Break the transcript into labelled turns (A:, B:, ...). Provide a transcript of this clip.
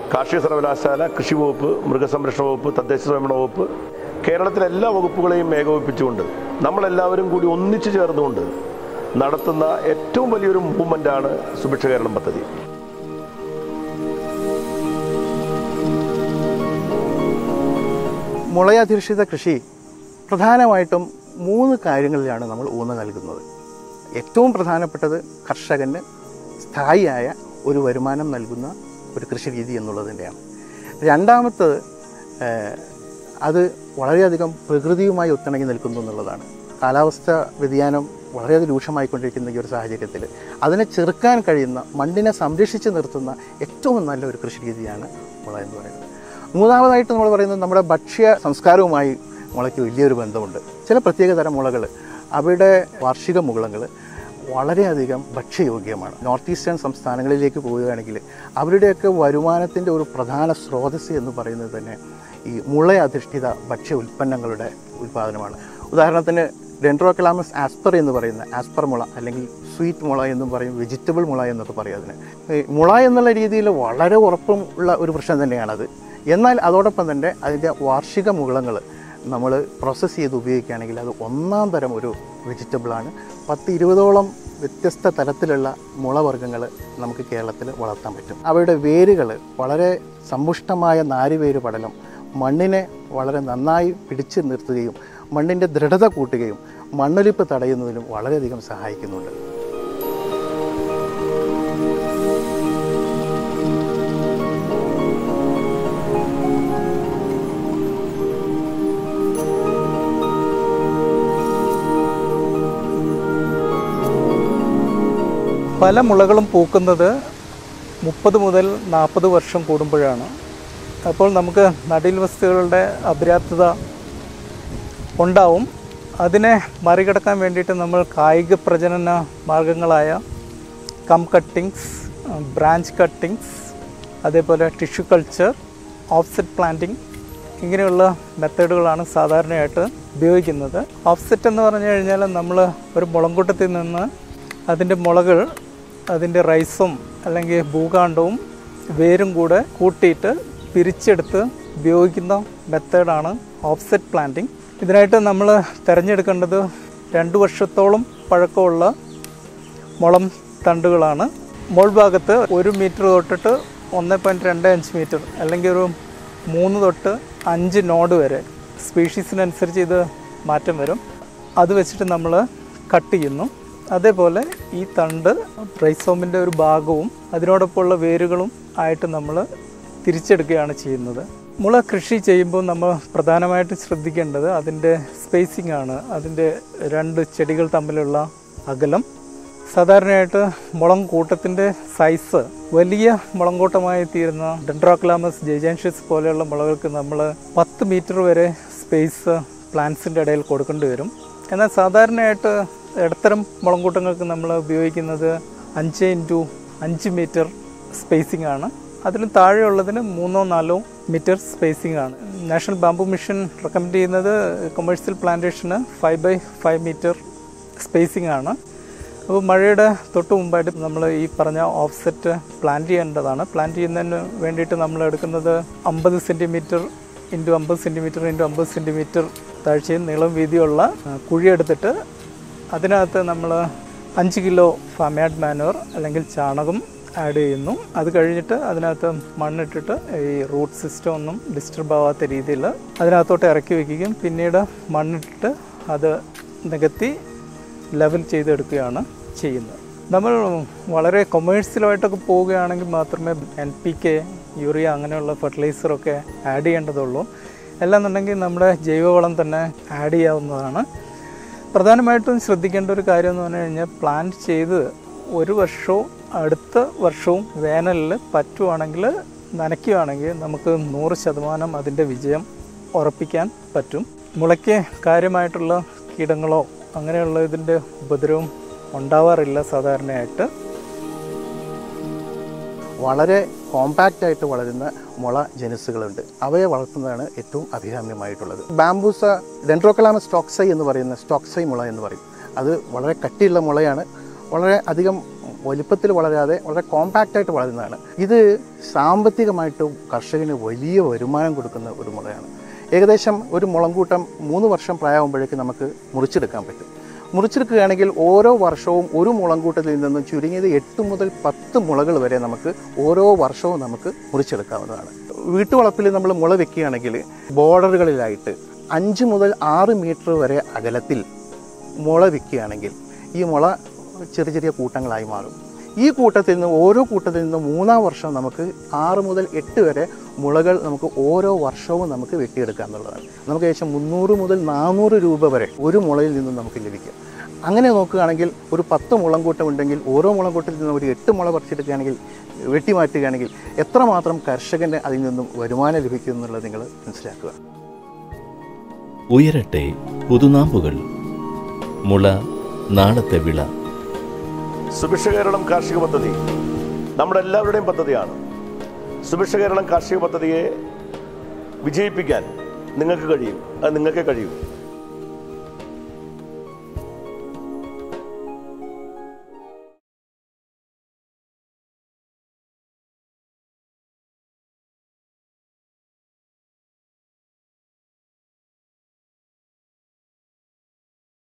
A: കാർഷിക സർവകലാശാല കൃഷി വകുപ്പ് മൃഗസംരക്ഷണ വകുപ്പ് തദ്ദേശ സ്വയംഭരണ വകുപ്പ് കേരളത്തിലെ എല്ലാ വകുപ്പുകളെയും ഏകോപിപ്പിച്ചുകൊണ്ട് നമ്മളെല്ലാവരും കൂടി ഒന്നിച്ചു ചേർന്നുകൊണ്ട് നടത്തുന്ന ഏറ്റവും വലിയൊരു മൂവ്മെൻ്റാണ് സുഭിക്ഷ കേരളം പദ്ധതി
B: മുളയധിഷ്ഠിത കൃഷി പ്രധാനമായിട്ടും മൂന്ന് കാര്യങ്ങളിലാണ് നമ്മൾ ഊന്ന് നൽകുന്നത് ഏറ്റവും പ്രധാനപ്പെട്ടത് കർഷകന് സ്ഥായിയായ ഒരു വരുമാനം നൽകുന്ന ഒരു കൃഷി രീതി എന്നുള്ളതിൻ്റെയാണ് രണ്ടാമത്തത് ഏഹ്, അത് വളരെയധികം പ്രകൃതിയുമായി ഒത്തിണങ്ങി നിൽക്കുന്നു എന്നുള്ളതാണ് കാലാവസ്ഥ വ്യതിയാനം വളരെയധികം രൂക്ഷമായിക്കൊണ്ടിരിക്കുന്ന ഈ ഒരു സാഹചര്യത്തിൽ അതിനെ ചെറുക്കാൻ കഴിയുന്ന മണ്ണിനെ സംരക്ഷിച്ച് നിർത്തുന്ന ഏറ്റവും നല്ല ഒരു കൃഷി രീതിയാണ് മുള എന്ന് പറയുന്നത് മൂന്നാമതായിട്ട് നമ്മൾ പറയുന്നത് നമ്മുടെ ഭക്ഷ്യ സംസ്കാരവുമായി മുളയ്ക്ക് വലിയൊരു ബന്ധമുണ്ട് ചില പ്രത്യേകതരം മുളകൾ അവയുടെ വാർഷിക മുകളങ്ങൾ വളരെയധികം ഭക്ഷ്യയോഗ്യമാണ് നോർത്ത് ഈസ്റ്റേൺ സംസ്ഥാനങ്ങളിലേക്ക് പോവുകയാണെങ്കിൽ അവരുടെയൊക്കെ വരുമാനത്തിൻ്റെ ഒരു പ്രധാന സ്രോതസ്സ് എന്ന് പറയുന്നത് തന്നെ ഈ മുള അധിഷ്ഠിത ഭക്ഷ്യ ഉൽപ്പന്നങ്ങളുടെ ഉൽപ്പാദനമാണ് ഉദാഹരണത്തിന് ഡെൻഡ്രോക്ലാമസ് ആസ്പർ എന്ന് പറയുന്ന ആസ്പർ മുള അല്ലെങ്കിൽ സ്വീറ്റ് മുള എന്നും പറയും വെജിറ്റബിൾ മുള എന്നൊക്കെ പറയും അതിന് ഈ മുള എന്നുള്ള രീതിയിൽ വളരെ ഉറപ്പും ഉള്ള ഒരു വൃക്ഷം തന്നെയാണത് എന്നാൽ അതോടൊപ്പം തന്നെ അതിൻ്റെ വാർഷിക മുകളങ്ങൾ നമ്മൾ പ്രോസസ്സ് ചെയ്ത് ഉപയോഗിക്കുകയാണെങ്കിൽ അത് ഒന്നാം തരം ഒരു വെജിറ്റബിളാണ് പത്ത് ഇരുപതോളം വ്യത്യസ്ത തരത്തിലുള്ള മുളവർഗ്ഗങ്ങൾ നമുക്ക് കേരളത്തിൽ വളർത്താൻ പറ്റും അവയുടെ വേരുകൾ വളരെ സമ്പുഷ്ടമായ നാരുവേര് പടലം മണ്ണിനെ വളരെ നന്നായി പിടിച്ചു നിർത്തുകയും മണ്ണിൻ്റെ ദൃഢത കൂട്ടുകയും മണ്ണൊലിപ്പ് തടയുന്നതിനും വളരെയധികം സഹായിക്കുന്നുണ്ട്
C: പല മുളകളും പൂക്കുന്നത് മുപ്പത് മുതൽ നാൽപ്പത് വർഷം കൂടുമ്പോഴാണ് അപ്പോൾ നമുക്ക് നടീൽ വസ്തുക്കളുടെ അപര്യാപ്തത ഉണ്ടാവും അതിനെ മറികടക്കാൻ വേണ്ടിയിട്ട് നമ്മൾ കായിക പ്രജനന മാർഗങ്ങളായ കം കട്ടിങ്സ് ബ്രാഞ്ച് കട്ടിങ്സ് അതേപോലെ ടിഷ്യൂ കൾച്ചർ ഓഫ്സെറ്റ് പ്ലാന്റിംഗ് ഇങ്ങനെയുള്ള മെത്തേഡുകളാണ് സാധാരണയായിട്ട് ഉപയോഗിക്കുന്നത് ഓഫ്സെറ്റ് എന്ന് പറഞ്ഞു കഴിഞ്ഞാൽ നമ്മൾ ഒരു മുളങ്കൂട്ടത്തിൽ നിന്ന് അതിൻ്റെ മുളകൾ അതിൻ്റെ റൈസും അല്ലെങ്കിൽ ഭൂകാണ്ഡവും വേരും കൂടെ കൂട്ടിയിട്ട് പിരിച്ചെടുത്ത് ഉപയോഗിക്കുന്ന മെത്തേഡാണ് ഓഫ്സെറ്റ് പ്ലാന്റിംഗ് ഇതിനായിട്ട് നമ്മൾ തിരഞ്ഞെടുക്കേണ്ടത് രണ്ട് വർഷത്തോളം പഴക്കമുള്ള മുളം തണ്ടുകളാണ് മോൾ ഭാഗത്ത് ഒരു മീറ്റർ തൊട്ടിട്ട് ഒന്ന് പോയിൻറ്റ് രണ്ട് അഞ്ച് മീറ്റർ അല്ലെങ്കിൽ ഒരു മൂന്ന് തൊട്ട് അഞ്ച് നോഡ് വരെ സ്പീഷീസിനനുസരിച്ച് ഇത് മാറ്റം വരും അത് വെച്ചിട്ട് നമ്മൾ കട്ട് ചെയ്യുന്നു അതേപോലെ ഈ തണ്ട് റൈസോമിൻ്റെ ഒരു ഭാഗവും അതിനോടൊപ്പമുള്ള വേരുകളും ആയിട്ട് നമ്മൾ തിരിച്ചെടുക്കുകയാണ് ചെയ്യുന്നത് മുള കൃഷി ചെയ്യുമ്പോൾ നമ്മൾ പ്രധാനമായിട്ട് ശ്രദ്ധിക്കേണ്ടത് അതിൻ്റെ സ്പേസിംഗ് ആണ് അതിൻ്റെ രണ്ട് ചെടികൾ തമ്മിലുള്ള അകലം സാധാരണയായിട്ട് മുളം കൂട്ടത്തിൻ്റെ സൈസ് വലിയ മുളംകൂട്ടമായി തീരുന്ന ഡെൻഡ്രോക്ലാമസ് ജെജാൻഷ്യസ് പോലെയുള്ള മുളകൾക്ക് നമ്മൾ പത്ത് മീറ്റർ വരെ സ്പേസ് പ്ലാന്റ്സിൻ്റെ ഇടയിൽ കൊടുക്കേണ്ടി വരും എന്നാൽ സാധാരണയായിട്ട് ഇടത്തരം മുളംകൂട്ടങ്ങൾക്ക് നമ്മൾ ഉപയോഗിക്കുന്നത് അഞ്ച് ഇൻറ്റു അഞ്ച് മീറ്റർ സ്പേസിംഗ് ആണ് അതിന് താഴെയുള്ളതിന് മൂന്നോ നാലോ മീറ്റർ സ്പേസിംഗ് ആണ് നാഷണൽ ബാംബു മിഷൻ റെക്കമെൻഡ് ചെയ്യുന്നത് കൊമേഴ്സ്യൽ പ്ലാന്റേഷന് five by five metre spacing ആണ് അപ്പോൾ മഴയുടെ തൊട്ട് മുമ്പായിട്ട് നമ്മൾ ഈ പറഞ്ഞ ഓഫ്സെറ്റ് പ്ലാൻ ചെയ്യേണ്ടതാണ് പ്ലാൻ ചെയ്യുന്നതിന് വേണ്ടിയിട്ട് നമ്മൾ എടുക്കുന്നത് അമ്പത് സെൻറ്റിമീറ്റർ ഇൻറ്റു അമ്പത് സെൻറ്റിമീറ്റർ ഇൻറ്റു അമ്പത് സെൻറ്റിമീറ്റർ താഴ്ചയും നീളം വീതിയുള്ള ആ, കുഴിയെടുത്തിട്ട് അതിനകത്ത് നമ്മൾ അഞ്ച് കിലോ ഫാമാഡ് മാനുവർ അല്ലെങ്കിൽ ചാണകം ആഡ് ചെയ്യുന്നു അത് കഴിഞ്ഞിട്ട് അതിനകത്ത് മണ്ണിട്ടിട്ട് ഈ റൂട്ട് സിസ്റ്റം ഒന്നും ഡിസ്റ്റർബ് ആവാത്ത രീതിയിൽ അതിനകത്തോട്ട് ഇറക്കി വയ്ക്കുകയും പിന്നീട് മണ്ണിട്ടിട്ട് അത് നികത്തി ലെവൽ ചെയ്തെടുക്കുകയാണ് ചെയ്യുന്നത് നമ്മൾ വളരെ കൊമേഴ്സ്യലായിട്ടൊക്കെ പോവുകയാണെങ്കിൽ മാത്രമേ എൻ പി കെ യൂറിയ അങ്ങനെയുള്ള ഫെർട്ടിലൈസറൊക്കെ ആഡ് ചെയ്യേണ്ടതുള്ളൂ അല്ലാന്നുണ്ടെങ്കിൽ നമ്മുടെ ജൈവവളം തന്നെ ആഡ് ചെയ്യാവുന്നതാണ് പ്രധാനമായിട്ടും ശ്രദ്ധിക്കേണ്ട ഒരു കാര്യം എന്ന് പറഞ്ഞു കഴിഞ്ഞാൽ പ്ലാൻ ചെയ്ത് ഒരു വർഷവും അടുത്ത വർഷവും വേനലിൽ പറ്റുവാണെങ്കിൽ നനയ്ക്കുകയാണെങ്കിൽ നമുക്ക് നൂറ് ശതമാനം അതിൻ്റെ വിജയം ഉറപ്പിക്കാൻ പറ്റും മുളയ്ക്ക് കാര്യമായിട്ടുള്ള കീടങ്ങളോ അങ്ങനെയുള്ള ഇതിൻ്റെ ഉപദ്രവം ഉണ്ടാവാറില്ല സാധാരണയായിട്ട്
B: വളരെ കോമ്പാക്റ്റ് ആയിട്ട് വളരുന്ന മുള ജനുസുകളുണ്ട് അവയെ വളർത്തുന്നതാണ് ഏറ്റവും അഭികാമ്യമായിട്ടുള്ളത് ബാംബൂസ ഡെൻഡ്രോക്കലാമ സ്റ്റോക്സൈ എന്ന് പറയുന്ന സ്റ്റോക്സൈ മുള എന്ന് പറയും അത് വളരെ കട്ടിയുള്ള മുളയാണ് വളരെ അധികം വലിപ്പത്തിൽ വളരാതെ വളരെ കോമ്പാക്റ്റായിട്ട് വളരുന്നതാണ് ഇത് സാമ്പത്തികമായിട്ടും കർഷകന് വലിയ വരുമാനം കൊടുക്കുന്ന ഒരു മുളയാണ് ഏകദേശം ഒരു മുളങ്കൂട്ടം മൂന്ന് വർഷം പ്രായമാകുമ്പോഴേക്ക് നമുക്ക് മുറിച്ചെടുക്കാൻ പറ്റും മുറിച്ചെടുക്കുകയാണെങ്കിൽ ഓരോ വർഷവും ഒരു മുളങ്കൂട്ടത്തിൽ നിന്നും ചുരുങ്ങിയത് എട്ട് മുതൽ പത്ത് മുളകൾ വരെ നമുക്ക് ഓരോ വർഷവും നമുക്ക് മുറിച്ചെടുക്കാവുന്നതാണ് വീട്ടുവളപ്പിൽ നമ്മൾ മുള വെക്കുകയാണെങ്കിൽ ബോർഡറുകളിലായിട്ട് അഞ്ച് മുതൽ ആറ് മീറ്റർ വരെ അകലത്തിൽ മുള വെക്കുകയാണെങ്കിൽ ഈ മുള ചെറിയ ചെറിയ കൂട്ടങ്ങളായി മാറും ഈ കൂട്ടത്തിൽ നിന്ന് ഓരോ കൂട്ടത്തിൽ നിന്ന് മൂന്നാം വർഷം നമുക്ക് ആറ് മുതൽ എട്ട് വരെ മുളകൾ നമുക്ക് ഓരോ വർഷവും നമുക്ക് വെട്ടിയെടുക്കുക എന്നുള്ളതാണ് നമുക്ക് ഏകദേശം മുന്നൂറ് മുതൽ നാനൂറ് രൂപ വരെ ഒരു മുളയിൽ നിന്നും നമുക്ക് ലഭിക്കും അങ്ങനെ നോക്കുകയാണെങ്കിൽ ഒരു പത്ത് മുളംകൂട്ടം ഉണ്ടെങ്കിൽ ഓരോ മുളംകൂട്ടത്തിൽ നിന്നും ഒരു എട്ട് മുള പറിച്ചെടുക്കുകയാണെങ്കിൽ വെട്ടിമാറ്റുകയാണെങ്കിൽ എത്രമാത്രം കർഷകന് അതിൽ നിന്നും വരുമാനം ലഭിക്കും എന്നുള്ളത് നിങ്ങൾ മനസ്സിലാക്കുക
D: ഉയരട്ടെ പുതുനാമ്പുകൾ മുള നാളത്തെ വിള
A: സുഭിക്ഷ കേരളം കാർഷിക പദ്ധതി നമ്മുടെ എല്ലാവരുടെയും പദ്ധതിയാണ് സുഭിക്ഷ കേരളം കാർഷിക പദ്ധതിയെ വിജയിപ്പിക്കാൻ നിങ്ങൾക്ക് കഴിയും അത് നിങ്ങൾക്ക് കഴിയും